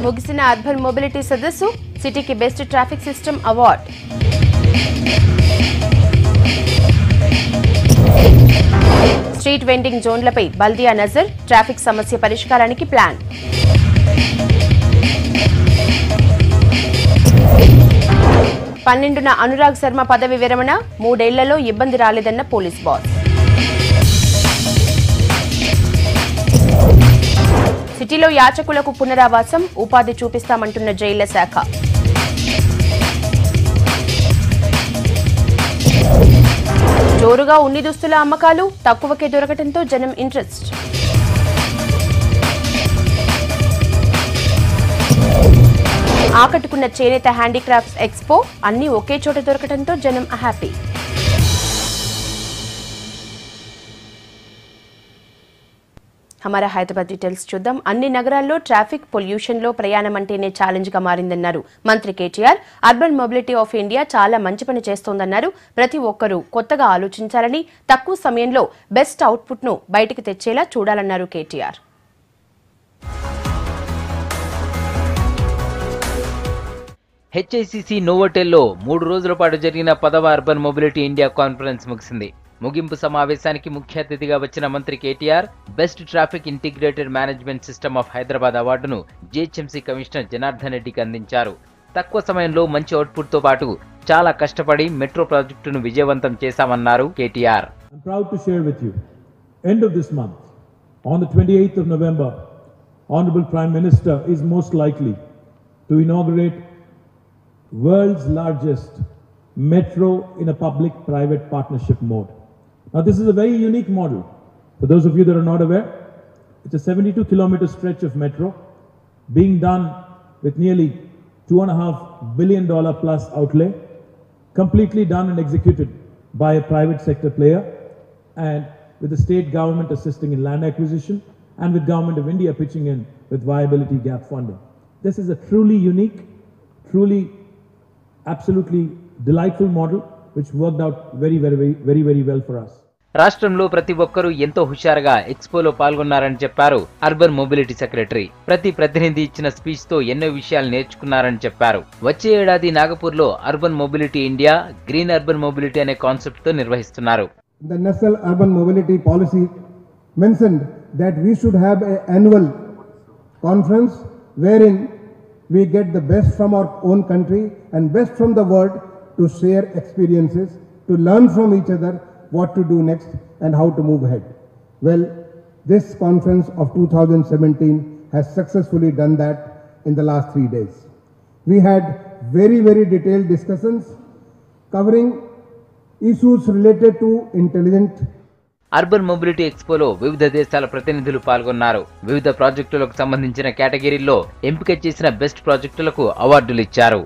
ముగిసిన urban mobility సదస్సు సిటీకి best traffic system award street vending జోన్లపై బల్దియా నజర్ ట్రాఫిక్ సమస్య పరిష్కారానికి ప్లాన్ పన్నెండున అనురాగ్ శర్మ పదవి విరమణ మూడేళ్లలో ఇబ్బంది రాలేదన్న పోలీస్ బాస్ సిటీలో యాచకులకు పునరావాసం ఉపాధి చూపిస్తామంటున్న జైళ్ల శాఖ జోరుగా ఉన్ని దుస్తుల అమ్మకాలు తక్కువకే దొరకటంతో జనం ఇంట్రెస్ట్ ఆకట్టుకున్న చేనేత హ్యాండీక్రాఫ్ట్స్ ఎక్స్పో అన్నీ ఒకే చోట దొరకటంతో జనం హ్యాపీ హమారా హైదరాబాద్ డీటెయిల్స్ చూద్దాం అన్ని నగరాల్లో ట్రాఫిక్ పొల్యూషన్ లో ప్రయాణం అంటేనే ఛాలెంజ్ గా మారిందన్నారు మంత్రి KTR urban mobility of India చాలా మంచి పని చేస్తోందన్నారు ప్రతి ఒక్కరూ కొత్తగా ఆలోచించాలని తక్కువ సమయంలో బెస్ట్ అవుట్పుట్ ను బయటికి తెచ్చేలా చూడాలన్నారు కేటీఆర్ హెచ్ఐసిసి నోవోటెల్లో మూడు రోజుల పాటు జరిగిన పదవ అర్బన్ మొబిలిటీ ఇండియా కాన్ఫరెన్స్ ముగిసింది ముగింపు సమావేశానికి ముఖ్య అతిథిగా వచ్చిన మంత్రి KTR best traffic integrated management system of Hyderabad అవార్డును జీహెచ్ఎంసీ కమిషనర్ జనార్దన్ రెడ్డికి అందించారు తక్కువ సమయంలో మంచి అవుట్పుట్ తో పాటు చాలా కష్టపడి మెట్రో ప్రాజెక్టును విజయవంతం చేశామన్నారు KTR I'm proud to share with you, end of this month, on the 28th of November, Honorable Prime Minister is most likely to inaugurate world's largest metro in a public-private partnership mode. Now, this is a very unique model. For those of you that are not aware, it's a 72 kilometer stretch of metro being done with nearly two and a half billion dollar plus outlay, completely done and executed by a private sector player and with the state government assisting in land acquisition and with government of India pitching in with viability gap funding. This is a truly unique, truly absolutely delightful model which worked out very, very, very, very, very well for us. రాష్ట్రంలో ప్రతి ఒక్కరూ ఎంతో హుషారుగా ఎక్స్పోలో పాల్గొన్నారని చెప్పారు urban mobility secretary ప్రతి ప్రతినిధి ఇచ్చిన speech తో ఎన్నో విషయాలు నేర్చుకున్నారని చెప్పారు వచ్చే ఏడాది నాగపూర్ లో urban mobility India green urban mobility అనే కాన్సెప్ట్ తో నిర్వహిస్తున్నారు the National Urban Mobility Policy mentioned that we should have an annual conference wherein we get the best from our own country and best from the world to share experiences, to learn from each other what to do next and how to move ahead. Well, this conference of 2017 has successfully done that in the last three days. We had very, very detailed discussions covering issues related to intelligent urban mobility ఎక్స్పోలో వివిధ దేశాల ప్రతినిధులు పాల్గొన్నారు వివిధ ప్రాజెక్టులకు సంబంధించిన కేటగిరీల్లో ఎంపిక చేసిన బెస్ట్ ప్రాజెక్టులకు అవార్డులు ఇచ్చారు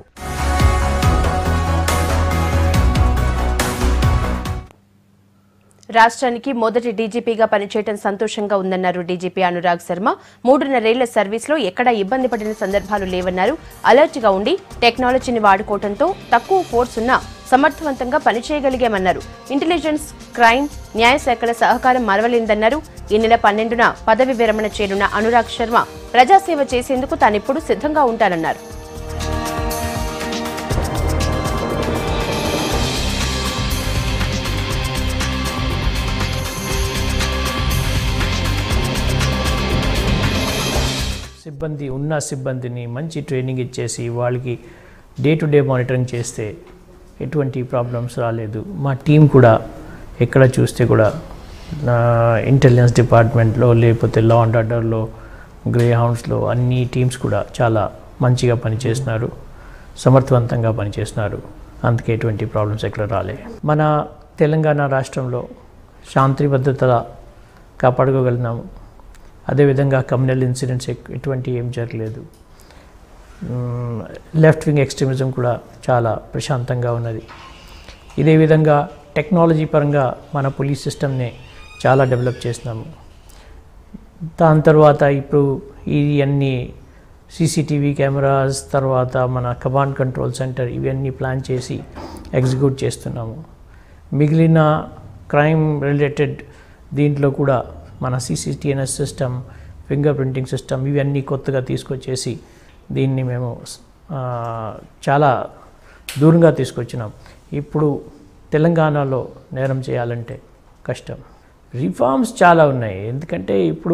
రాష్ట్రానికి మొదటి డీజీపీగా పనిచేయడం సంతోషంగా ఉందన్నారు డీజీపీ అనురాగ్ శర్మ మూడున్నరేళ్ల సర్వీస్లో ఎక్కడా ఇబ్బంది పడిన సందర్భాలు లేవన్నారు అలర్ట్ గా ఉండి టెక్నాలజీని వాడుకోవడంతో తక్కువ ఫోర్స్ ఉన్నా సమర్థవంతంగా పనిచేయగలిగామన్నారు ఇంటెలిజెన్స్ క్రైమ్ న్యాయశాఖల సహకారం మరవలేందన్నారు ఈ నెల పన్నెండున పదవి విరమణ చేరున్న అనురాగ్ శర్మ ప్రజాసేవ చేసేందుకు తానిప్పుడు సిద్ధంగా ఉంటానన్నారు సిబ్బంది ఉన్న సిబ్బందిని మంచి ట్రైనింగ్ ఇచ్చేసి వాళ్ళకి డే టు డే మానిటరింగ్ చేస్తే ఎటువంటి ప్రాబ్లమ్స్ రాలేదు మా టీం కూడా ఎక్కడ చూస్తే కూడా ఇంటెలిజెన్స్ డిపార్ట్మెంట్లో లేకపోతే లా అండ్ ఆర్డర్లో గ్రే హౌండ్స్లో అన్ని టీమ్స్ కూడా చాలా మంచిగా పనిచేస్తున్నారు సమర్థవంతంగా పనిచేస్తున్నారు అందుకే ఎటువంటి ప్రాబ్లమ్స్ ఎక్కడ రాలే మన తెలంగాణ రాష్ట్రంలో శాంతి భద్రత కాపాడుకోగలిగినాము అదేవిధంగా కమ్యూనల్ ఇన్సిడెంట్స్ ఎక్- ఎటువంటి ఏం జరగలేదు లెఫ్ట్ వింగ్ ఎక్స్ట్రీమిజం కూడా చాలా ప్రశాంతంగా ఉన్నది ఇదే విధంగా టెక్నాలజీ పరంగా మన పోలీస్ సిస్టమ్ని చాలా డెవలప్ చేసినాము దాని తర్వాత ఇప్పుడు ఇది అన్ని సీసీటీవీ కెమెరాస్ తర్వాత మన కమాండ్ కంట్రోల్ సెంటర్ ఇవన్నీ ప్లాన్ చేసి ఎగ్జిక్యూట్ చేస్తున్నాము మిగిలిన క్రైమ్ రిలేటెడ్ దీంట్లో కూడా మన CCTNS system fingerprinting system ఇవన్నీ కొత్తగా తీసుకొచ్చేసి దీన్ని మేము ఆ, చాలా దూరంగా తీసుకొచ్చినాం ఇప్పుడు తెలంగాణలో నేరం చేయాలంటే కష్టం రిఫార్మ్స్ చాలా ఉన్నాయి ఎందుకంటే ఇప్పుడు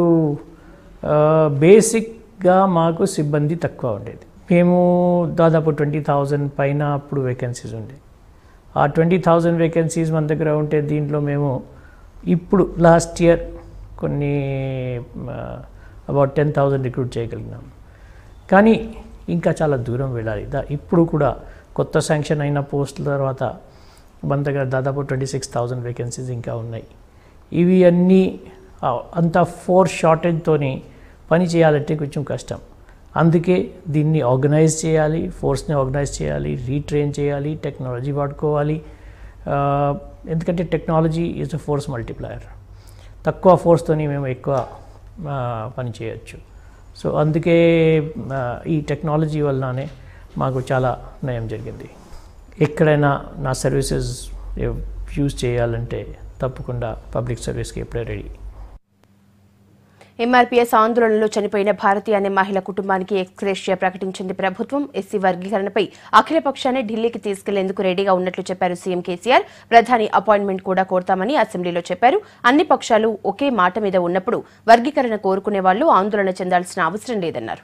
బేసిక్గా మాకు సిబ్బంది తక్కువ ఉండేది మేము దాదాపు ట్వంటీ థౌజండ్ పైన అప్పుడు వేకెన్సీస్ ఉండే ఆ ట్వంటీ థౌజండ్ వేకెన్సీస్ మన దగ్గర ఉంటే దీంట్లో మేము ఇప్పుడు లాస్ట్ ఇయర్ కొన్ని అబౌట్ టెన్ థౌజండ్ రిక్రూట్ చేయగలిగినాం కానీ ఇంకా చాలా దూరం వెళ్ళాలి దా ఇప్పుడు కూడా కొత్త శాంక్షన్ అయిన పోస్టుల తర్వాత మన దగ్గర దాదాపు ట్వంటీ సిక్స్ థౌజండ్ వేకెన్సీస్ ఇంకా ఉన్నాయి ఇవి అన్నీ ఆ, అంత ఫోర్స్ షార్టేజ్తోని పని చేయాలంటే కొంచెం కష్టం అందుకే దీన్ని ఆర్గనైజ్ చేయాలి ఫోర్స్ని ఆర్గనైజ్ చేయాలి రీట్రైన్ చేయాలి టెక్నాలజీ వాడుకోవాలి ఆ, ఎందుకంటే technology is a force multiplier తక్కువ ఫోర్స్తోని మేము ఎక్కువ ఆ, పని చేయొచ్చు సో అందుకే ఆ, ఈ టెక్నాలజీ వల్లనే మాకు చాలా నయం జరిగింది ఎక్కడైనా నా సర్వీసెస్ యూజ్ చేయాలంటే తప్పకుండా పబ్లిక్ సర్వీస్కి ఎప్పుడే రెడీ ఎంఆర్పీఎస్ ఆందోళనలో చనిపోయిన భారతి అనే మహిళ కుటుంబానికి ఎక్స్గ్రేషియా ప్రకటించింది ప్రభుత్వం ఎస్సీ వర్గీకరణపై అఖిల పక్షాన్ని ఢిల్లీకి తీసుకెళ్లేందుకు రెడీగా ఉన్నట్లు చెప్పారు సీఎం కేసీఆర్ ప్రధాని అపాయింట్మెంట్ కూడా కోరతామని అసెంబ్లీలో చెప్పారు అన్ని పక్షాలు ఒకే మాట మీద ఉన్నప్పుడు వర్గీకరణ కోరుకునే వాళ్లు ఆందోళన చెందాల్సిన అవసరం లేదన్నారు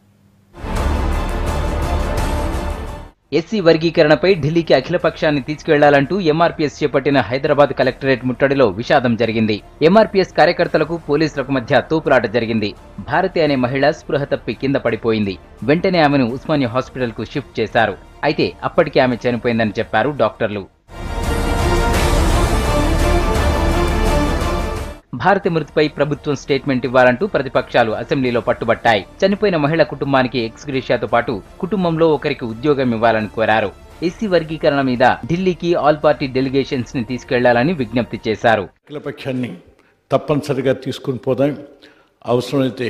ఎస్సీ వర్గీకరణపై ఢిల్లీకి అఖిలపక్షాన్ని తీసుకెళ్లాలంటూ ఎంఆర్పీఎస్ చేపట్టిన హైదరాబాద్ కలెక్టరేట్ ముట్టడిలో విషాదం జరిగింది ఎంఆర్పీఎస్ కార్యకర్తలకు పోలీసులకు మధ్య తోపులాట జరిగింది భారతి అనే మహిళ స్పృహ తప్పి కింద పడిపోయింది వెంటనే ఆమెను ఉస్మానియా హాస్పిటల్ కు షిఫ్ట్ చేశారు అయితే అప్పటికే ఆమె చనిపోయిందని చెప్పారు డాక్టర్లు భారతి మృతిపై ప్రభుత్వం స్టేట్మెంట్ ఇవ్వాలంటూ ప్రతిపక్షాలు అసెంబ్లీలో పట్టుబట్టాయి చనిపోయిన మహిళ కుటుంబానికి ఎక్స్గ్రేషియాతో పాటు కుటుంబంలో ఒకరికి ఉద్యోగం ఇవ్వాలని కోరారు ఎస్సీ వర్గీకరణ మీద ఢిల్లీకి ఆల్ పార్టీ డెలిగేషన్స్ ని తీసుకెళ్లాలని విజ్ఞప్తి చేశారు అఖిలపక్షాన్ని తప్పనిసరిగా తీసుకుని పోదాం అవసరమైతే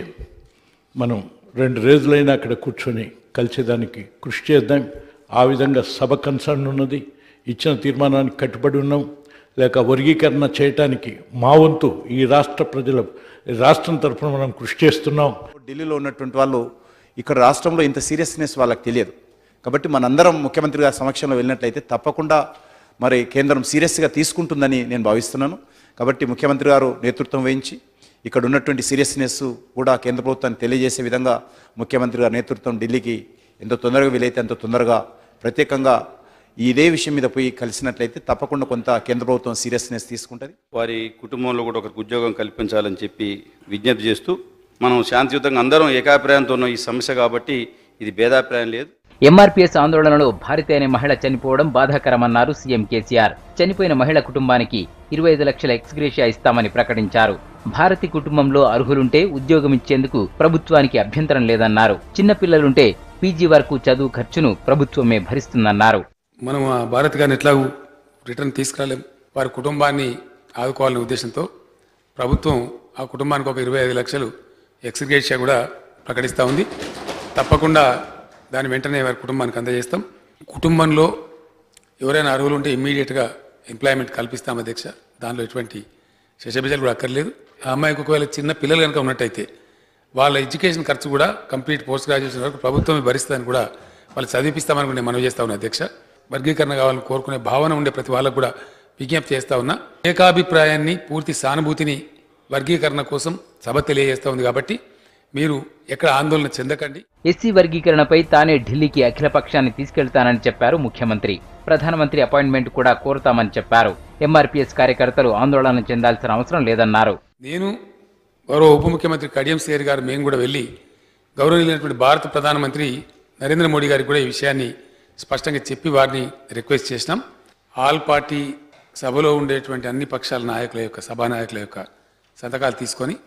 మనం రెండు రోజులైనా అక్కడ కూర్చొని కలిసేదానికి కృషి చేద్దాం ఆ విధంగా సభ కన్సర్న్ ఉన్నది ఇచ్చిన తీర్మానానికి కట్టుబడి ఉన్నాం లేక వర్గీకరణ చేయటానికి మా వంతు ఈ రాష్ట్ర ప్రజల ఈ రాష్ట్రం తరఫున మనం కృషి చేస్తున్నాం ఢిల్లీలో ఉన్నటువంటి వాళ్ళు ఇక్కడ రాష్ట్రంలో ఇంత సీరియస్నెస్ వాళ్ళకి తెలియదు కాబట్టి మనందరం ముఖ్యమంత్రి గారి సమక్షంలో వెళ్ళినట్లయితే తప్పకుండా మరి కేంద్రం సీరియస్గా తీసుకుంటుందని నేను భావిస్తున్నాను కాబట్టి ముఖ్యమంత్రి గారు నేతృత్వం వహించి ఇక్కడ ఉన్నటువంటి సీరియస్నెస్ కూడా కేంద్ర ప్రభుత్వాన్ని తెలియజేసే విధంగా ముఖ్యమంత్రి గారి నేతృత్వం ఢిల్లీకి ఎంత తొందరగా వీలైతే అంత తొందరగా ప్రత్యేకంగా ఇదే విషయం మీద పోయి కలిసినట్లయితే తప్పకుండా కొంత కేంద్ర ప్రభుత్వం సీరియస్నెస్ తీసుకుంటుంది వారి కుటుంబంలో కూడా ఒకరికి ఉద్యోగం కల్పించాలని చెప్పి విజ్ఞప్తి చేస్తూ మనం శాంతియుతంగా అందరం ఏకాభిప్రాయంతో ఉన్న ఈ సమస్య కాబట్టి ఇది భేదాభిప్రాయం లేదు ఎంఆర్పీఎస్ ఆందోళనలో భారతి అనే మహిళ చనిపోవడం బాధాకరమన్నారు సీఎం కేసీఆర్ చనిపోయిన మహిళ కుటుంబానికి ఇరవై ఐదు లక్షల ఎక్స్గ్రేషియా ఇస్తామని ప్రకటించారు భారతి కుటుంబంలో అర్హులుంటే ఉద్యోగం ఇచ్చేందుకు ప్రభుత్వానికి అభ్యంతరం లేదన్నారు చిన్నపిల్లలుంటే పీజీ వరకు చదువు ఖర్చును ప్రభుత్వమే భరిస్తుందన్నారు మనం ఆ భారత్ గారిని ఎట్లాగూ రిటర్న్ తీసుకురాలేం వారి కుటుంబాన్ని ఆదుకోవాలనే ఉద్దేశంతో ప్రభుత్వం ఆ కుటుంబానికి ఒక ఇరవై ఐదు లక్షలు ఎక్స్గ్రేషియా కూడా ప్రకటిస్తూ ఉంది తప్పకుండా దాని వెంటనే వారి కుటుంబానికి అందజేస్తాం కుటుంబంలో ఎవరైనా అర్హులు ఉంటే ఇమ్మీడియట్గా ఎంప్లాయ్మెంట్ కల్పిస్తాం అధ్యక్ష దానిలో ఎటువంటి శశబిజలు కూడా అక్కర్లేదు ఆ అమ్మాయికి ఒకవేళ చిన్న పిల్లలు కనుక ఉన్నట్టయితే వాళ్ళ ఎడ్యుకేషన్ ఖర్చు కూడా కంప్లీట్ పోస్ట్ గ్రాడ్యుయేషన్ వరకు ప్రభుత్వమే భరిస్తుందని కూడా వాళ్ళు చదివిపిస్తామని కూడా నేను మనవి చేస్తా ఉన్నా అధ్యక్ష వర్గీకరణ కావాలని కోరుకునే భావన ఉండే ప్రతి వాళ్ళకు కూడా విజ్ఞప్తి చేస్తా ఉన్నా ఏకాభిప్రాయాన్ని పూర్తి సానుభూతిని వర్గీకరణ కోసం సభ తెలియజేస్తా ఉంది కాబట్టి మీరు ఎక్కడ ఆందోళన చెందకండి ఎస్సీ వర్గీకరణపై తానే ఢిల్లీకి అఖిలపక్షాన్ని తీసుకెళ్తానని చెప్పారు ముఖ్యమంత్రి ప్రధానమంత్రి అపాయింట్మెంట్ కూడా కోరుతామని చెప్పారు ఎంఆర్పీఎస్ కార్యకర్తలు ఆందోళన చెందాల్సిన అవసరం లేదన్నారు నేను గౌరవ ఉప ముఖ్యమంత్రి కడియం సేర్ గారు మేము కూడా వెళ్ళి గౌరవనీయులైనటువంటి భారత ప్రధానమంత్రి నరేంద్ర మోడీ గారికి కూడా ఈ విషయాన్ని స్పష్టంగా చెప్పి వారిని రిక్వెస్ట్ చేసినాం ఆల్ పార్టీ సభలో ఉండేటువంటి అన్ని పక్షాల నాయకుల యొక్క సభా నాయకుల యొక్క సంతకాలు తీసుకొని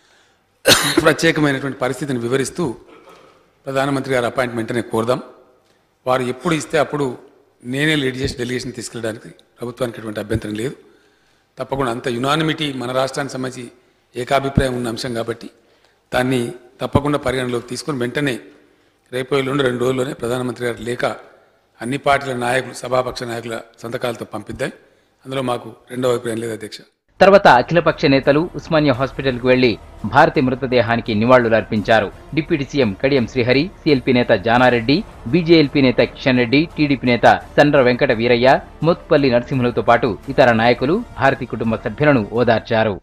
ప్రత్యేకమైనటువంటి పరిస్థితిని వివరిస్తూ ప్రధానమంత్రి గారి అపాయింట్మెంట్ అని కోరదాం వారు ఎప్పుడు ఇస్తే అప్పుడు నేనే లీడ్ చేసి డెలిగేషన్ తీసుకెళ్ళడానికి ప్రభుత్వానికి ఎటువంటి అభ్యంతరం లేదు తప్పకుండా అంత యునానిమిటీ మన రాష్ట్రానికి సంబంధించి ఏకాభిప్రాయం ఉన్న అంశం కాబట్టి దాన్ని తప్పకుండా పరిగణలోకి తీసుకొని వెంటనే రేపు ఎల్లుండి రెండు రోజుల్లోనే ప్రధానమంత్రి గారి లేఖ అన్ని పార్టీల నాయకులు సభాపక్ష నాయకుల సంతకాలతో పంపిద్దాం అందులో మాకు రెండవ అభిప్రాయం లేదు అధ్యక్ష తర్వాత అఖిలపక్ష నేతలు ఉస్మానియా హాస్పిటల్కు వెళ్లి భారతి మృతదేహానికి నివాళులర్పించారు deputy CM Kadiyam Srihari CLP నేత జానారెడ్డి బీజేఎల్పీ నేత కిషన్ రెడ్డి టీడీపీ నేత సండ్ర వెంకట వీరయ్య మోత్పల్లి నరసింహులతో పాటు ఇతర నాయకులు భారతి కుటుంబ సభ్యులను ఓదార్చారు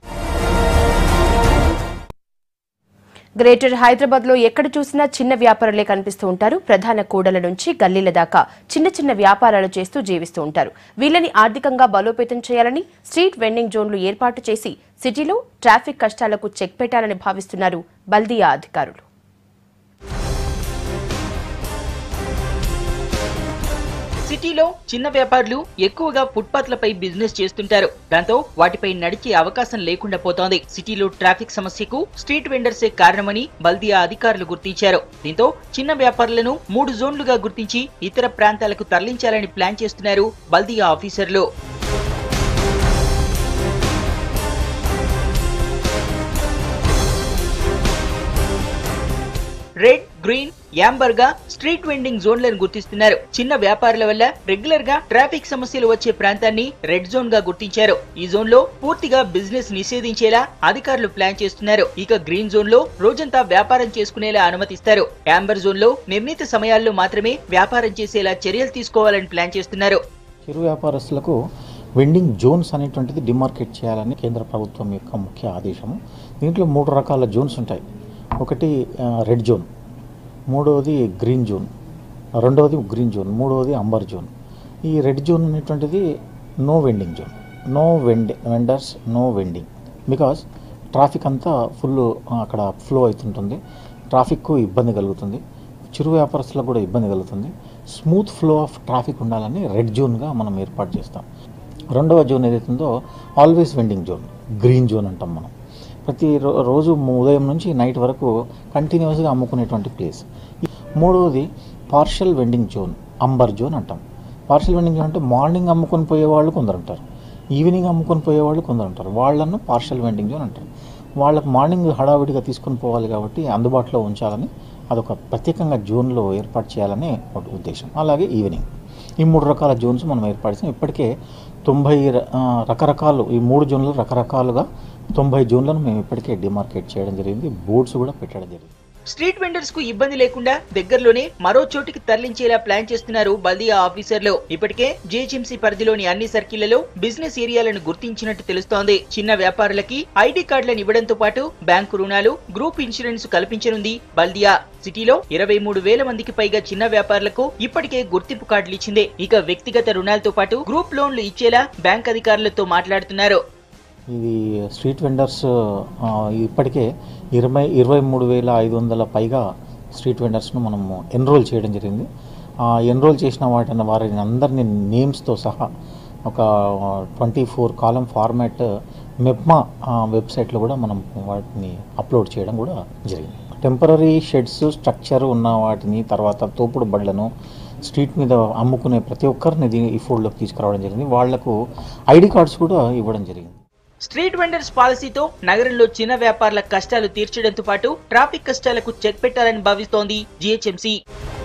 గ్రేటర్ హైదరాబాద్ లో ఎక్కడ చూసినా చిన్న వ్యాపారులే కనిపిస్తూ ఉంటారు ప్రధాన కూడల నుంచి గల్లీల దాకా చిన్న చిన్న వ్యాపారాలు చేస్తూ జీవిస్తూ ఉంటారు వీళ్ళని ఆర్థికంగా బలోపేతం చేయాలని స్ట్రీట్ వెండింగ్ జోన్లు ఏర్పాటు చేసి సిటీలో ట్రాఫిక్ కష్టాలకు చెక్ పెట్టాలని భావిస్తున్నారు బల్దియా అధికారులు సిటీలో చిన్న వ్యాపారులు ఎక్కువగా ఫుట్పాత్లపై బిజినెస్ చేస్తుంటారు దాంతో వాటిపై నడిచే అవకాశం లేకుండా పోతోంది సిటీలో ట్రాఫిక్ సమస్యకు స్ట్రీట్ వెండర్సే కారణమని బల్దియా అధికారులు గుర్తించారు దీంతో చిన్న వ్యాపారులను మూడు జోన్లుగా గుర్తించి ఇతర ప్రాంతాలకు తరలించాలని ప్లాన్ చేస్తున్నారు బల్దియా ఆఫీసర్లు రెడ్ గ్రీన్ యాంబర్ గా స్ట్రీట్ వెండింగ్ జోన్లను గుర్తిస్తున్నారు చిన్న వ్యాపారుల వల్ల రెగ్యులర్ గా ట్రాఫిక్ సమస్యలు వచ్చే ప్రాంతాన్ని రెడ్ జోన్ గా గుర్తించారు ఈ జోన్ లో పూర్తిగా బిజినెస్ నిషేధించేలా అధికారులు ప్లాన్ చేస్తున్నారు ఇక గ్రీన్ జోన్ లో రోజంతా వ్యాపారం చేసుకునేలా అనుమతిస్తారు యాంబర్ జోన్ లో నిర్ణీత సమయాల్లో మాత్రమే వ్యాపారం చేసేలా చర్యలు తీసుకోవాలని ప్లాన్ చేస్తున్నారు చిరు వ్యాపారస్తులకు వెండింగ్ జోన్స్ అనేటువంటిది డిమార్కెట్ చేయాలని కేంద్ర ప్రభుత్వం యొక్క ముఖ్య ఆదేశము దీంట్లో మూడు రకాల జోన్స్ ఉంటాయి ఒకటి ఆ, రెడ్ జోన్ మూడవది గ్రీన్ జోన్ రెండవది గ్రీన్ జోన్ మూడవది అంబర్ జోన్ ఈ రెడ్ జోన్ అనేటువంటిది నో వెండింగ్ జోన్ నో వెండి vendors no vending because traffic అంతా ఫుల్ అక్కడ ఫ్లో అవుతుంటుంది ట్రాఫిక్కు ఇబ్బంది కలుగుతుంది చిరు వ్యాపారస్తులకు కూడా ఇబ్బంది కలుగుతుంది స్మూత్ ఫ్లో ఆఫ్ ట్రాఫిక్ ఉండాలని రెడ్ జోన్గా మనం ఏర్పాటు చేస్తాం రెండవ జోన్ ఏదైతుందో always vending zone green zone అంటాం మనం ప్రతి రో- రోజు ఉదయం నుంచి నైట్ వరకు కంటిన్యూస్గా అమ్ముకునేటువంటి ప్లేస్ మూడవది partial vending zone amber zone అంటాం పార్షల్ వెండింగ్ జోన్ అంటే మార్నింగ్ అమ్ముకొని పోయేవాళ్ళు కొందరు ఉంటారు ఈవినింగ్ అమ్ముకొని పోయేవాళ్ళు కొందరు ఉంటారు వాళ్ళను పార్షల్ వెండింగ్ జోన్ అంటారు వాళ్ళకు మార్నింగ్ హడావిడిగా తీసుకొని పోవాలి కాబట్టి అందుబాటులో ఉంచాలని అదొక ప్రత్యేకంగా జోన్లో ఏర్పాటు చేయాలని ఒక ఉద్దేశం అలాగే ఈవినింగ్ ఈ మూడు రకాల జోన్స్ మనం ఏర్పాటు చేసాం ఇప్పటికే తొంభై ర- ఆ, రకరకాలు ఈ మూడు జోన్లు రకరకాలుగా తొంభై జోన్లను మేము ఇప్పటికే డిమార్కేట్ చేయడం జరిగింది బోర్డ్స్ కూడా పెట్టడం జరిగింది స్ట్రీట్ వెండర్స్ కు ఇబ్బంది లేకుండా దగ్గరలోనే మరో చోటికి తరలించేలా ప్లాన్ చేస్తున్నారు బల్దియా ఆఫీసర్లు ఇప్పటికే జీహెచ్ఎంసీ పరిధిలోని అన్ని సర్కిళ్లలో బిజినెస్ ఏరియాలను గుర్తించినట్టు తెలుస్తోంది చిన్న వ్యాపారులకి ఐడి కార్డులను ఇవ్వడంతో పాటు బ్యాంకు రుణాలు గ్రూప్ ఇన్సూరెన్స్ కల్పించనుంది బల్దియా సిటీలో ఇరవై మూడు వేల మందికి పైగా చిన్న వ్యాపారులకు ఇప్పటికే గుర్తింపు కార్డులు ఇచ్చింది ఇక వ్యక్తిగత రుణాలతో పాటు గ్రూప్ లోన్లు ఇచ్చేలా బ్యాంక్ అధికారులతో మాట్లాడుతున్నారు ఇది స్ట్రీట్ వెండర్స్ ఆ, ఇప్పటికే ఇరవై ఇరవై మూడు వేల ఐదు వందల పైగా స్ట్రీట్ వెండర్స్ను మనము ఎన్రోల్ చేయడం జరిగింది ఆ ఎన్రోల్ చేసిన వాటిని వారిని అందరినీ నేమ్స్తో సహా ఒక ట్వంటీ ఫోర్ కాలం ఫార్మాట్ మెప్మా వెబ్సైట్లో కూడా మనం వాటిని అప్లోడ్ చేయడం కూడా జరిగింది టెంపరీ షెడ్స్ స్ట్రక్చర్ ఉన్న వాటిని తర్వాత తోపుడు బండ్లను స్ట్రీట్ మీద అమ్ముకునే ప్రతి ఒక్కరిని దీని ఈ ఫోల్డ్లోకి తీసుకురావడం జరిగింది వాళ్లకు ఐడి కార్డ్స్ కూడా ఇవ్వడం జరిగింది స్ట్రీట్ వెండర్స్ పాలసీతో నగరంలో చిన్న వ్యాపారుల కష్టాలు తీర్చడంతో పాటు ట్రాఫిక్ కష్టాలకు చెక్ పెట్టాలని భావిస్తోంది జీహెచ్ఎంసీ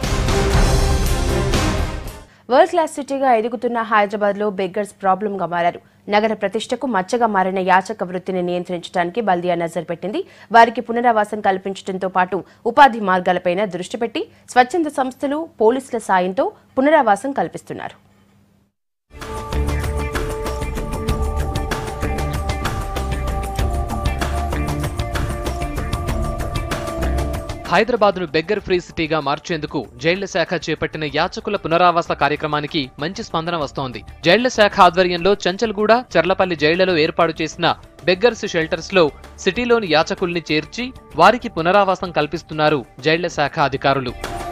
వరల్డ్ క్లాస్ సిటీగా ఎదుగుతున్న హైదరాబాద్ లో బెగ్గర్స్ ప్రాబ్లం గా మారారు నగర ప్రతిష్టకు మచ్చగా మారిన యాచక వృత్తిని నియంత్రించడానికి బల్దియా నజర్ పెట్టింది వారికి పునరావాసం కల్పించడంతో పాటు ఉపాధి మార్గాలపైన దృష్టి పెట్టి స్వచ్ఛంద సంస్థలు పోలీసుల సాయంతో పునరావాసం కల్పిస్తున్నారు హైదరాబాద్ను బెగ్గర్ ఫ్రీ సిటీగా మార్చేందుకు జైళ్ల శాఖ చేపట్టిన యాచకుల పునరావాస కార్యక్రమానికి మంచి స్పందన వస్తోంది జైళ్ల శాఖ ఆధ్వర్యంలో చంచల్గూడ చర్లపల్లి జైళ్లలో ఏర్పాటు చేసిన బెగ్గర్స్ షెల్టర్స్ లో సిటీలోని యాచకుల్ని చేర్చి వారికి పునరావాసం కల్పిస్తున్నారు జైళ్ల శాఖ అధికారులు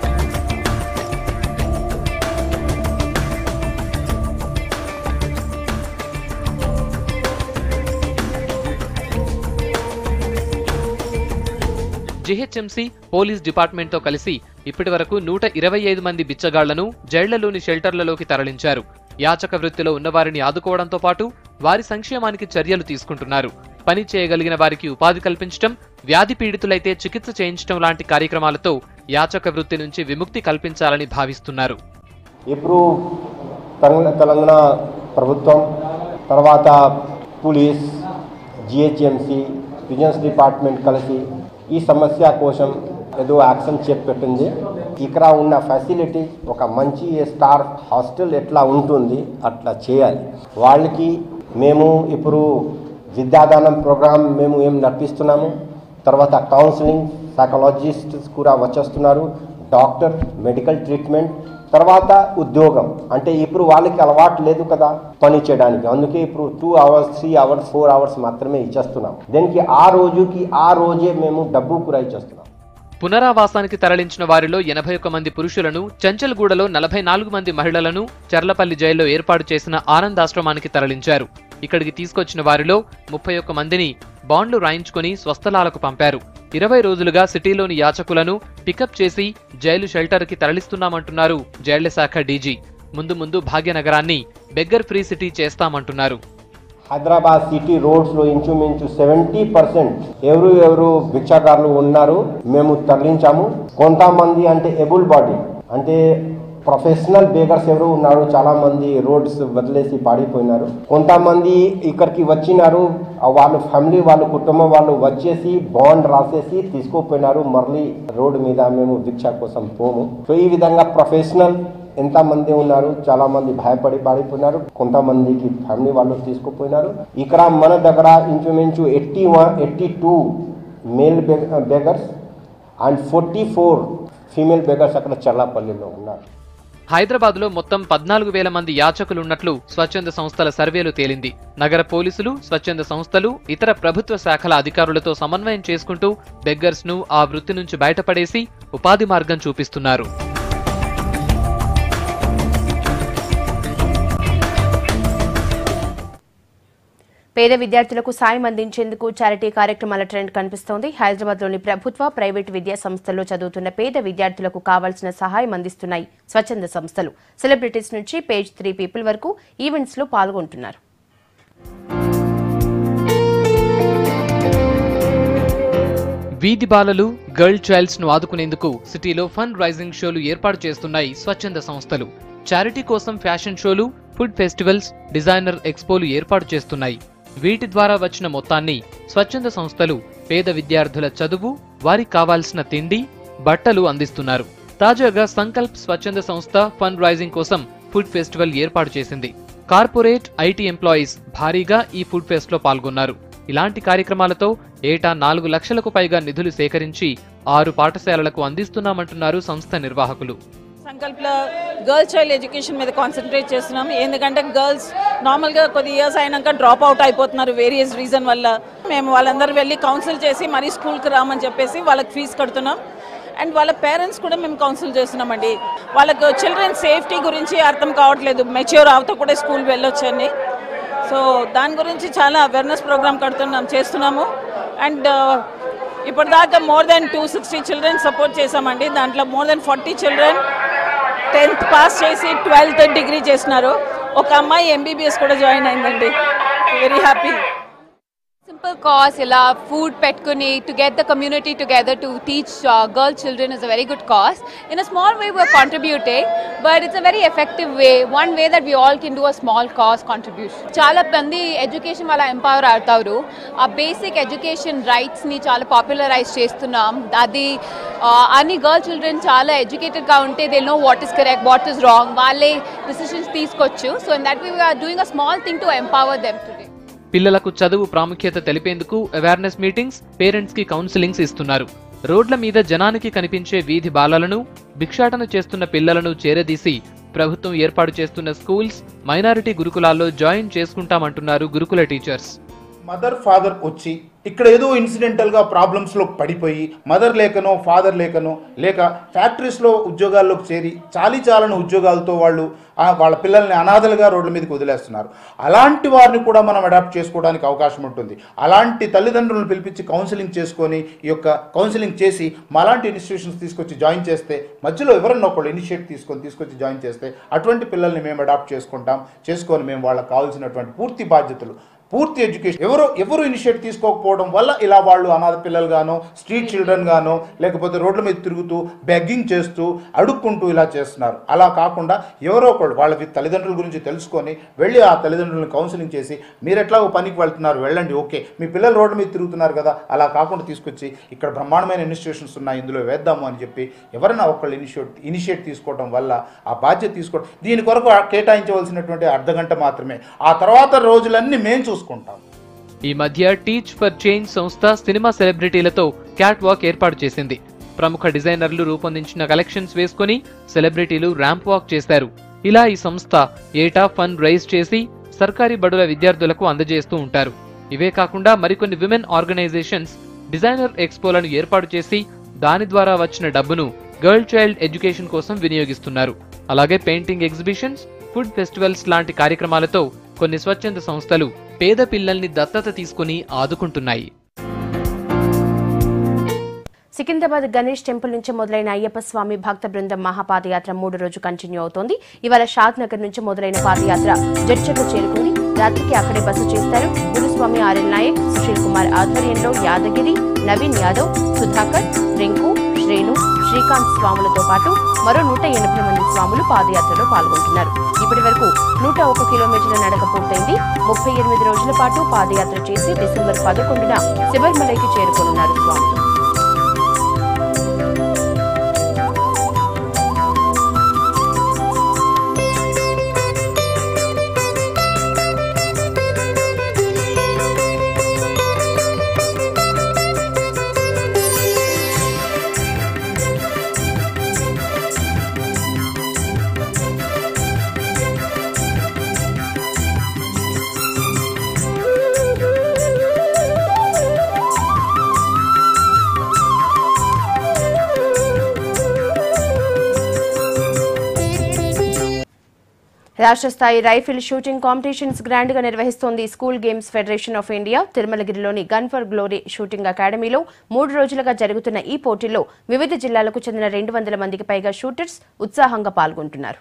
జిహెచ్ఎంసీ పోలీస్ డిపార్ట్మెంట్తో కలిసి ఇప్పటి వరకు నూట ఇరవై ఐదు మంది బిచ్చగాళ్లను జైళ్లలోని షెల్టర్లలోకి తరలించారు యాచక వృత్తిలో ఉన్నవారిని ఆదుకోవడంతో పాటు వారి సంక్షేమానికి చర్యలు తీసుకుంటున్నారు పని చేయగలిగిన వారికి ఉపాధి కల్పించడం వ్యాధి పీడితులైతే చికిత్స చేయించడం లాంటి కార్యక్రమాలతో యాచక వృత్తి నుంచి విముక్తి కల్పించాలని భావిస్తున్నారు ఇప్పుడు తెలంగాణ తెలంగాణ ప్రభుత్వం తర్వాత పోలీస్ జిహెచ్ఎంసి విజిలెన్స్ డిపార్ట్మెంట్ కలిసి ఈ సమస్య కోసం ఏదో యాక్షన్ చేపట్టింది ఇక్కడ ఉన్న ఫెసిలిటీస్ ఒక మంచి స్టార్ హాస్టల్ ఎట్లా ఉంటుంది అట్లా చేయాలి వాళ్ళకి మేము ఇప్పుడు విద్యాదానం ప్రోగ్రాం మేము ఏం నడిపిస్తున్నాము తర్వాత కౌన్సిలింగ్ సైకాలజిస్ట్స్ కూడా వచ్చేస్తున్నారు డాక్టర్ మెడికల్ ట్రీట్మెంట్ తర్వాత ఉద్యోగం అంటే ఇప్పుడు వాళ్ళకి అలవాటు లేదు కదా పని చేయడానికి అందుకే ఇప్పుడు two hours three hours four hours మాత్రమే ఇచ్చేస్తున్నాం దీనికి ఆ రోజుకి ఆ రోజే మేము డబ్బు కూడా ఇచ్చేస్తున్నాం పునరావాసానికి తరలించిన వారిలో ఎనభై ఒక్క మంది పురుషులను చంచల్గూడలో నలభై నాలుగు మంది మహిళలను చర్లపల్లి జైల్లో ఏర్పాటు చేసిన ఆనందాశ్రమానికి తరలించారు ఇక్కడికి తీసుకొచ్చిన వారిలో ముప్పై ఒక్క మందిని బాండ్లు రాయించుకుని స్వస్థలాలకు పంపారు ఇరవై రోజులుగా సిటీలోని యాచకులను పికప్ చేసి జైలు షెల్టర్కి తరలిస్తున్నామంటున్నారు జైళ్ల శాఖ డీజీ ముందు ముందు భాగ్యనగరాన్ని బెగ్గర్ ఫ్రీ సిటీ చేస్తామంటున్నారు హైదరాబాద్ సిటీ రోడ్స్లో ఇంచుమించు సెవెంటీ పర్సెంట్ ఎవరు ఎవరు భిక్షాకారులు ఉన్నారు మేము తరలించాము కొంతమంది అంటే ఎబుల్ బాడీ అంటే ప్రొఫెషనల్ బేగర్స్ ఎవరు ఉన్నారు చాలా మంది రోడ్స్ వదిలేసి పాడిపోయినారు కొంతమంది ఇక్కడికి వచ్చినారు ఆ వాళ్ళ ఫ్యామిలీ వాళ్ళ కుటుంబం వాళ్ళు వచ్చేసి బాండ్ రాసేసి తీసుకుపోయినారు మళ్ళీ రోడ్డు మీద మేము భిక్ష కోసం పోము సో ఈ విధంగా ప్రొఫెషనల్ ఎంతమంది ఉన్నారు చాలా మంది భయపడి పాడిపోయినారు కొంతమందికి ఫ్యామిలీ వాళ్ళు తీసుకుపోయినారు ఇక్కడ మన దగ్గర ఇంచుమించు eighty one eighty two male beggars and forty four female beggars అక్కడ చల్లాపల్లిలో ఉన్నారు హైదరాబాద్లో మొత్తం పద్నాలుగు వేల మంది యాచకులున్నట్లు స్వచ్ఛంద సంస్థల సర్వేలు తేలింది నగర పోలీసులు స్వచ్ఛంద సంస్థలు ఇతర ప్రభుత్వ శాఖల అధికారులతో సమన్వయం చేసుకుంటూ బెగ్గర్స్ ను ఆ వృత్తి నుంచి బయటపడేసి ఉపాధి మార్గం చూపిస్తున్నారు పేద విద్యార్థులకు సాయం అందించేందుకు చారిటీ కార్యక్రమాల ట్రెండ్ కనిపిస్తోంది హైదరాబాద్లోని ప్రభుత్వ ప్రైవేటు విద్యా సంస్థల్లో చదువుతున్న పేద విద్యార్థులకు కావాల్సిన సహాయం అందిస్తున్నాయి స్వచ్ఛంద సంస్థలు సెలబ్రిటీస్ నుంచి పేజ్ త్రీ పీపుల్ వరకు ఈవెంట్స్ లో పాల్గొంటున్నారు వీధి బాలలు గర్ల్ చైల్డ్స్ ను ఆదుకునేందుకు సిటీలో ఫండ్ రైజింగ్ షోలు ఏర్పాటు చేస్తున్నాయి స్వచ్ఛంద సంస్థలు చారిటీ కోసం ఫ్యాషన్ షోలు ఫుడ్ ఫెస్టివల్స్ డిజైనర్ ఎక్స్పోలు ఏర్పాటు చేస్తున్నాయి వీటి ద్వారా వచ్చిన మొత్తాన్ని స్వచ్ఛంద సంస్థలు పేద విద్యార్థుల చదువు వారికి కావాల్సిన తిండి బట్టలు అందిస్తున్నారు తాజాగా సంకల్ప్ స్వచ్ఛంద సంస్థ ఫండ్ రైజింగ్ కోసం ఫుడ్ ఫెస్టివల్ ఏర్పాటు చేసింది కార్పొరేట్ ఐటీ ఎంప్లాయీస్ భారీగా ఈ ఫుడ్ ఫెస్ట్ లో పాల్గొన్నారు ఇలాంటి కార్యక్రమాలతో ఏటా నాలుగు లక్షలకు పైగా నిధులు సేకరించి ఆరు పాఠశాలలకు అందిస్తున్నామంటున్నారు సంస్థ నిర్వాహకులు సంకల్ప్లో గర్ల్స్ చైల్డ్ ఎడ్యుకేషన్ మీద కాన్సన్ట్రేట్ చేస్తున్నాం ఎందుకంటే గర్ల్స్ నార్మల్గా కొద్ది ఇయర్స్ అయినాక డ్రాప్ అవుట్ అయిపోతున్నారు వేరియస్ రీజన్ వల్ల మేము వాళ్ళందరూ వెళ్ళి కౌన్సిల్ చేసి మరీ స్కూల్కి రామని చెప్పేసి వాళ్ళకి ఫీజు కడుతున్నాం అండ్ వాళ్ళ పేరెంట్స్ కూడా మేము కౌన్సిల్ చేస్తున్నామండి వాళ్ళకు చిల్డ్రన్ సేఫ్టీ గురించి అర్థం కావట్లేదు మెచ్యూర్ అవుతా కూడా స్కూల్ వెళ్ళొచ్చని సో దాని గురించి చాలా అవేర్నెస్ ప్రోగ్రామ్ కడుతున్నాం చేస్తున్నాము అండ్ ఇప్పటిదాకా more than two sixty children support చేశామండి దాంట్లో more than forty children tenth pass చేసి ట్వెల్త్ డిగ్రీ చేసినారు ఒక అమ్మాయి ఎంబీబీఎస్ కూడా జాయిన్ అయిందండి వెరీ హ్యాపీ Simple cause, ఇలా food పెట్టుకుని to get the community together to teach uh, girl children is a very good cause. In a small way, we're contributing, but it's a very effective way. One way that we all can do a small cause contribution. చాలా మంది education వల్ల empower అవుతారు ఆ basic education రైట్స్ని చాలా popularise చేస్తున్నాం అది uh, అన్ని girl children చాలా ఎడ్యుకేటెడ్గా ఉంటే they know what is correct what is wrong వాళ్ళే డిసిషన్స్ తీసుకోవచ్చు so in that we are doing a small thing to empower them today పిల్లలకు చదువు ప్రాముఖ్యత తెలిపేందుకు అవేర్నెస్ మీటింగ్స్ పేరెంట్స్ కి కౌన్సిలింగ్స్ ఇస్తున్నారు రోడ్ల మీద జనానికి కనిపించే వీధి బాలలను భిక్షాటన చేస్తున్న పిల్లలను చేరదీసి ప్రభుత్వం ఏర్పాటు చేస్తున్న స్కూల్స్ మైనారిటీ గురుకులాల్లో జాయిన్ చేసుకుంటామంటున్నారు గురుకుల టీచర్స్ మదర్ ఫాదర్ వచ్చి ఇక్కడ ఏదో ఇన్సిడెంటల్గా ప్రాబ్లమ్స్లో పడిపోయి మదర్ లేకనో ఫాదర్ లేకనో లేక ఫ్యాక్టరీస్లో ఉద్యోగాల్లోకి చేరి చాలీ చాలని ఉద్యోగాలతో వాళ్ళు ఆ వాళ్ళ పిల్లల్ని అనాథలుగా రోడ్ల మీదకి వదిలేస్తున్నారు అలాంటి వారిని కూడా మనం అడాప్ట్ చేసుకోవడానికి అవకాశం ఉంటుంది అలాంటి తల్లిదండ్రులను పిలిపించి కౌన్సిలింగ్ చేసుకొని ఈ యొక్క కౌన్సిలింగ్ చేసి మాలాంటి ఇన్స్టిట్యూషన్స్ తీసుకొచ్చి జాయిన్ చేస్తే మధ్యలో ఎవరన్నా ఒకళ్ళు ఇనిషియేట్ తీసుకొని తీసుకొచ్చి జాయిన్ చేస్తే అటువంటి పిల్లల్ని మేము అడాప్ట్ చేసుకుంటాం చేసుకొని మేము వాళ్ళకి కావాల్సినటువంటి పూర్తి బాధ్యతలు పూర్తి ఎడ్యుకేషన్ ఎవరు ఎవరు ఇనిషియేట్ తీసుకోకపోవడం వల్ల ఇలా వాళ్ళు అనాథ పిల్లలు గాను స్ట్రీట్ చిల్డ్రన్ గాను లేకపోతే రోడ్ల మీద తిరుగుతూ బెగ్గింగ్ చేస్తూ అడుక్కుంటూ ఇలా చేస్తున్నారు అలా కాకుండా ఎవరో ఒకళ్ళు వాళ్ళ తల్లిదండ్రుల గురించి తెలుసుకొని వెళ్ళి ఆ తల్లిదండ్రులను కౌన్సిలింగ్ చేసి మీరు ఎట్లా పనికి వెళ్తున్నారు వెళ్ళండి ఓకే మీ పిల్లలు రోడ్ల మీద తిరుగుతున్నారు కదా అలా కాకుండా తీసుకొచ్చి ఇక్కడ బ్రహ్మాండమైన ఇన్స్టిట్యూషన్స్ ఉన్నాయి ఇందులో వేద్దాము అని చెప్పి ఎవరైనా ఒకళ్ళు ఇనిషియేట్ ఇనిషియేట్ తీసుకోవడం వల్ల ఆ బాధ్యత తీసుకోవడం దీని కొరకు కేటాయించవలసినటువంటి అర్ధ గంట మాత్రమే ఆ తర్వాత రోజులన్నీ మేము చూసుకుంటాం ఈ మధ్య టీచ్ ఫర్ చేంజ్ సంస్థ సినిమా సెలబ్రిటీలతో క్యాట్ వాక్ ఏర్పాటు చేసింది ప్రముఖ డిజైనర్లు రూపొందించిన కలెక్షన్స్ వేసుకుని సెలబ్రిటీలు ర్యాంప్ వాక్ చేశారు ఇలా ఈ సంస్థ ఏటా ఫండ్ రైజ్ చేసి సర్కారీ బడుల విద్యార్థులకు అందజేస్తూ ఉంటారు ఇవే కాకుండా మరికొన్ని విమెన్ ఆర్గనైజేషన్స్ డిజైనర్ ఎక్స్పోలను ఏర్పాటు చేసి దాని ద్వారా వచ్చిన డబ్బును గర్ల్ చైల్డ్ ఎడ్యుకేషన్ కోసం వినియోగిస్తున్నారు అలాగే పెయింటింగ్ ఎగ్జిబిషన్స్ ఫుడ్ ఫెస్టివల్స్ లాంటి కార్యక్రమాలతో కొన్ని స్వచ్ఛంద సంస్థలు పేద పిల్లల్ని దత్తత తీసుకుని ఆదుకుంటున్నాయి సికింద్రాబాద్ గణేష్ టెంపుల్ నుంచి మొదలైన అయ్యప్ప స్వామి భక్త బృందం మహాపాదయాత్ర మూడు రోజు కంటిన్యూ అవుతోంది ఇవాళ షాద్ నగర్ నుంచి మొదలైన పాదయాత్ర జడ్చర్ల చేరుకుంది రాత్రికి అక్కడే బస చేస్తారు గురుస్వామి ఆర్ఎల్ నాయక్ సుశీల్ కుమార్ ఆధ్వర్యంలో యాదగిరి నవీన్ యాదవ్ సుధాకర్ రింకు శ్రేణు శ్రీకాంత్ స్వాములతో పాటు మరో నూట ఎనభై మంది స్వాములు పాదయాత్రలో పాల్గొంటున్నారు ఇప్పటి వరకు నూట ఒక కిలోమీటర్ల నడక పూర్తయింది ముప్పై ఎనిమిది రోజుల పాటు పాదయాత్ర చేసి డిసెంబర్ పదకొండున శబరిమలైకి చేరుకోనున్నారు స్వాములు రాష్ట్ర స్థాయి రైఫిల్ షూటింగ్ కాంపిటీషన్స్ గ్రాండ్ గా నిర్వహిస్తోంది school games federation of India తిరుమలగిరిలోని గన్ ఫర్ గ్లోరీ షూటింగ్ అకాడమీలో మూడు రోజులుగా జరుగుతున్న ఈ పోటీల్లో వివిధ జిల్లాలకు చెందిన రెండు వందల మందికి పైగా షూటర్స్ ఉత్సాహంగా పాల్గొంటున్నారు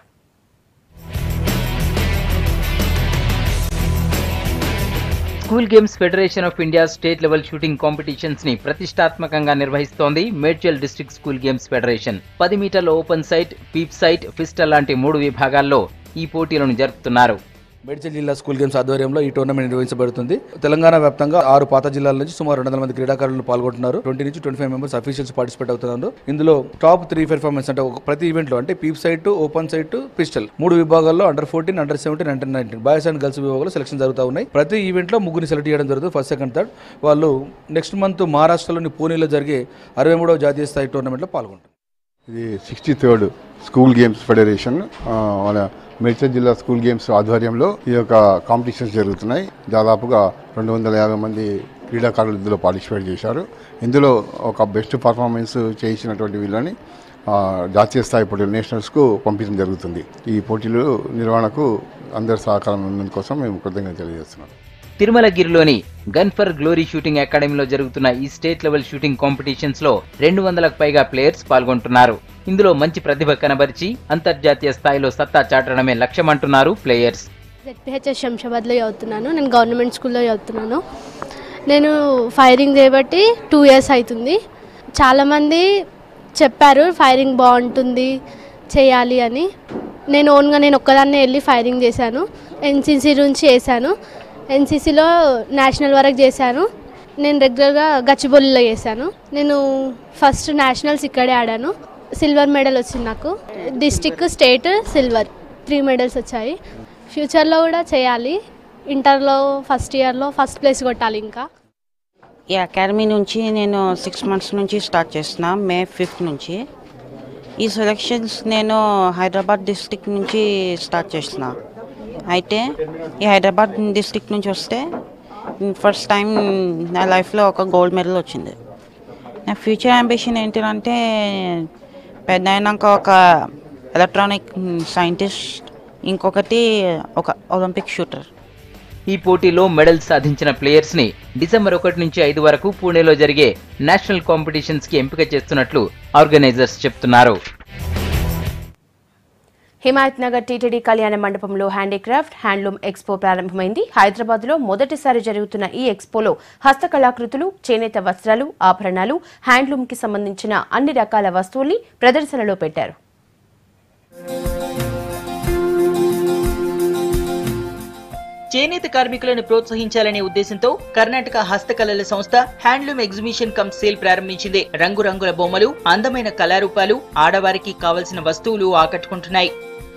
school games federation of India state level shooting competitions ని ప్రతిష్టాత్మకంగా నిర్వహిస్తోంది Medchal district school games federation పది మీటర్ల open sight peep sight pistol లాంటి మూడు విభాగాల్లో ఈ పోటీలను జరుపుతున్నారు మేడ్చల్ జిల్లా స్కూల్ గేమ్స్ ఆధ్వర్యంలో ఈ టోర్నమెంట్ నిర్వహించబడుతుంది తెలంగాణ వ్యాప్తంగా ఆరు పాత జిల్లాల నుంచి సుమారు రెండు వందల మంది క్రీడాకారులు పాల్గొంటున్నారు ట్వంటీ నుంచి twenty five members officials participate అవుతున్నారు ఇందులో టాప్ త్రీ పెర్ఫార్మెన్స్ అంటే ఒక ప్రతి ఈవెంట్ లో అంటే peep sight open sight pistol మూడు విభాగాల్లో under fourteen under seventeen under nineteen boys and girls విభాగంలో సెలక్షన్ జరుగుతూ ఉన్నాయి ప్రతి ఈవెంట్ లో ముగ్గురిని సెలెక్ట్ చేయడం జరుగుతుంది ఫస్ట్ సెకండ్ థర్డ్ వాళ్ళు నెక్స్ట్ మంత్ మహారాష్ట్రలోని పూణేలో జరిగే అరవై మూడవ జాతీయ స్థాయి టోర్నమెంట్లో పాల్గొంటారు ఇది sixty third school games federation ఆ, మన మేడ్చల్ జిల్లా స్కూల్ గేమ్స్ ఆధ్వర్యంలో ఈ యొక్క కాంపిటీషన్స్ జరుగుతున్నాయి దాదాపుగా రెండు వందల యాభై మంది క్రీడాకారులు ఇందులో పార్టిసిపేట్ చేశారు ఇందులో ఒక బెస్ట్ పర్ఫార్మెన్స్ చేయించినటువంటి వీళ్ళని ఆ, జాతీయ స్థాయి పోటీలు నేషనల్స్కు పంపించడం జరుగుతుంది ఈ పోటీలు నిర్వహణకు అందరి సహకారం ఉన్నందుకోసం మేము కృతజ్ఞత తెలియజేస్తున్నాం తిరుమలగిరిలోని గన్ ఫర్ గ్లోరీ షూటింగ్ అకాడమీలో జరుగుతున్న ఈ స్టేట్ లెవెల్ షూటింగ్ కాంపిటీషన్స్ లో రెండు వందలకు పైగా ప్లేయర్స్ పాల్గొంటున్నారు ఇందులో మంచి ప్రతిభ కనబరిచి అంతర్జాతీయ స్థాయిలో సత్తా చాటడమే లక్ష్యమంటున్నారు ప్లేయర్స్ జెడ్పిహెచ్ఎస్ శంషాబాద్లో చదువుతున్నాను నేను గవర్నమెంట్ స్కూల్లో చదువుతున్నాను నేను ఫైరింగ్ చేయబట్టి టూ ఇయర్స్ అవుతుంది చాలామంది చెప్పారు ఫైరింగ్ బాగుంటుంది చేయాలి అని నేను ఓన్గా నేను ఒక్కదాన్నే వెళ్ళి ఫైరింగ్ చేశాను ఎన్సీసీ నుంచి వేసాను ఎన్సీసీలో నేషనల్ వరకు చేశాను నేను రెగ్యులర్గా గచ్చిబౌలిలో చేశాను నేను ఫస్ట్ నేషనల్స్ ఇక్కడే ఆడాను సిల్వర్ మెడల్ వచ్చింది నాకు district state silver three medals వచ్చాయి ఫ్యూచర్లో కూడా చేయాలి ఇంటర్లో ఫస్ట్ ఇయర్లో ఫస్ట్ ప్లేస్ కొట్టాలి ఇంకా ఈ అకాడమీ నుంచి నేను సిక్స్ మంత్స్ నుంచి స్టార్ట్ చేసిన మే ఫిఫ్త్ నుంచి ఈ సెలెక్షన్స్ నేను హైదరాబాద్ డిస్టిక్ నుంచి స్టార్ట్ చేసిన అయితే ఈ హైదరాబాద్ డిస్టిక్ నుంచి వస్తే ఫస్ట్ టైం నా లైఫ్లో ఒక గోల్డ్ మెడల్ వచ్చింది నా ఫ్యూచర్ అంబిషన్ ఏంటంటే పెద్ద అయినాక ఒక ఎలక్ట్రానిక్ సైంటిస్ట్ ఇంకొకటి ఒక ఒలింపిక్ షూటర్ ఈ పోటీలో మెడల్ సాధించిన ప్లేయర్స్ ని డిసెంబర్ ఒకటి నుంచి ఐదు వరకు పూణేలో జరిగే నేషనల్ కాంపిటీషన్స్ కి ఎంపిక చేస్తున్నట్లు ఆర్గనైజర్స్ చెప్తున్నారు హిమాయత్ నగర్ టీటీడీ కళ్యాణ మండపంలో హ్యాండీక్రాఫ్ట్ హ్యాండ్లూమ్ ఎక్స్పో ప్రారంభమైంది హైదరాబాద్ లో మొదటిసారి జరుగుతున్న ఈ ఎక్స్పోలో హస్తకళాకృతులు చేనేత వస్త్రాలు ఆభరణాలు హ్యాండ్లూమ్ కి సంబంధించిన అన్ని రకాల వస్తువుల్ని ప్రదర్శనలో పెట్టారు చేనేత కార్మికులను ప్రోత్సహించాలనే ఉద్దేశంతో కర్ణాటక హస్తకళల సంస్థ హ్యాండ్లూమ్ ఎగ్జిబిషన్ కమ్ సేల్ ప్రారంభించింది రంగురంగుల బొమ్మలు అందమైన కళారూపాలు ఆడవారికి కావలసిన వస్తువులు ఆకట్టుకుంటున్నాయి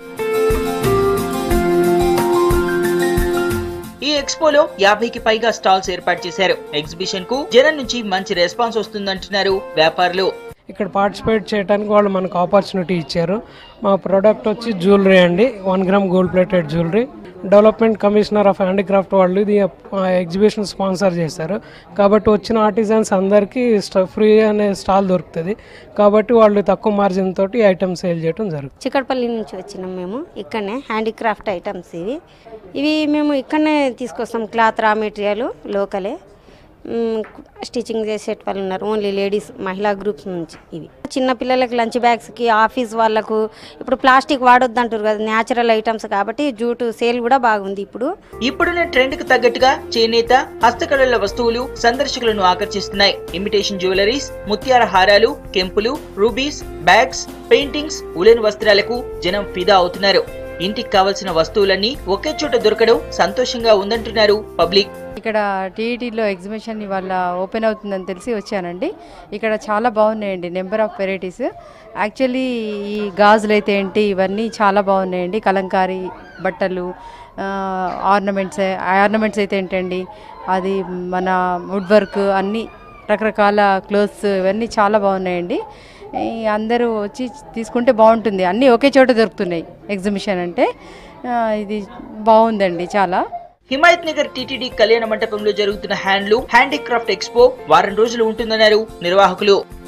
ఈ ఎక్స్పోలో యాభైకి పైగా స్టాల్స్ ఏర్పాటు చేశారు ఎగ్జిబిషన్ కు జనం నుంచి మంచి రెస్పాన్స్ వస్తుందంటున్నారు వ్యాపారులు ఇక్కడ పార్టిసిపేట్ చేయడానికి వాళ్ళు మనకు ఆపర్చునిటీ ఇచ్చారు మా ప్రోడక్ట్ వచ్చి జ్యువెలరీ అండి one gram gold plated jewellery development commissioner of handicraft వాళ్ళు ఇది ఎగ్జిబిషన్ స్పాన్సర్ చేశారు కాబట్టి వచ్చిన ఆర్టిజన్స్ అందరికీ ఫ్రీ అనే స్టాల్ దొరుకుతుంది కాబట్టి వాళ్ళు తక్కువ మార్జిన్ తోటి ఐటమ్ సేల్ చేయడం జరుగుతుంది చిక్కడపల్లి నుంచి వచ్చినాం మేము ఇక్కడనే హ్యాండీక్రాఫ్ట్ ఐటమ్స్ ఇవి ఇవి మేము ఇక్కడనే తీసుకొస్తాం క్లాత్ రా మెటీరియల్ లోకలే మ్, స్టిచ్చింగ్ చేసే వాళ్ళు ఉన్నారు ఓన్లీ లేడీస్ మహిళా గ్రూప్స్ నుంచి ఇవి చిన్న పిల్లలకి లంచ్ బ్యాగ్స్కి ఆఫీస్ వాళ్ళకు ఇప్పుడు ప్లాస్టిక్ వాడొద్దు అంటారు కదా న్యాచురల్ ఐటమ్స్ కాబట్టి జూటు సేల్ కూడా బాగుంది ఇప్పుడు ఇప్పుడున్న ట్రెండ్ కు తగ్గట్టుగా చేనేత హస్తకళల వస్తువులు సందర్శకులను ఆకర్షిస్తున్నాయి ఇమిటేషన్ జ్యువెలరీస్ ముత్యాల హారాలు కెంపులు రూబీస్ బ్యాగ్స్ పెయింటింగ్స్ ఉలెన్ వస్త్రాలకు జనం ఫిదా అవుతున్నారు ఇంటికి కావలసిన వస్తువులన్నీ ఒకే చోట దొరకడం సంతోషంగా ఉందంటున్నారు పబ్లిక్ ఇక్కడ టీఈటీలో ఎగ్జిబిషన్ ఇవాళ ఓపెన్ అవుతుందని తెలిసి వచ్చానండి ఇక్కడ చాలా బాగున్నాయండి నెంబర్ ఆఫ్ వెరైటీస్ యాక్చువల్లీ ఈ గాజులు అయితే ఏంటి ఇవన్నీ చాలా బాగున్నాయండి కలంకారీ బట్టలు ఆర్నమెంట్స్ ఆర్నమెంట్స్ అయితే ఏంటండి అది మన వుడ్ వర్క్ అన్నీ రకరకాల క్లోత్స్ ఇవన్నీ చాలా బాగున్నాయండి ఈ అందరూ వచ్చి తీసుకుంటే బాగుంటుంది అన్నీ ఒకే చోట దొరుకుతున్నాయి ఎగ్జిబిషన్ అంటే ఆ, ఇది బాగుందండి చాలా హిమాయత్ నగర్ టీటీడీ కళ్యాణ మండపంలో జరుగుతున్న హ్యాండ్లూమ్ హ్యాండీక్రాఫ్ట్ ఎక్స్పో వారం రోజులు ఉంటుందన్నారు నిర్వాహకులు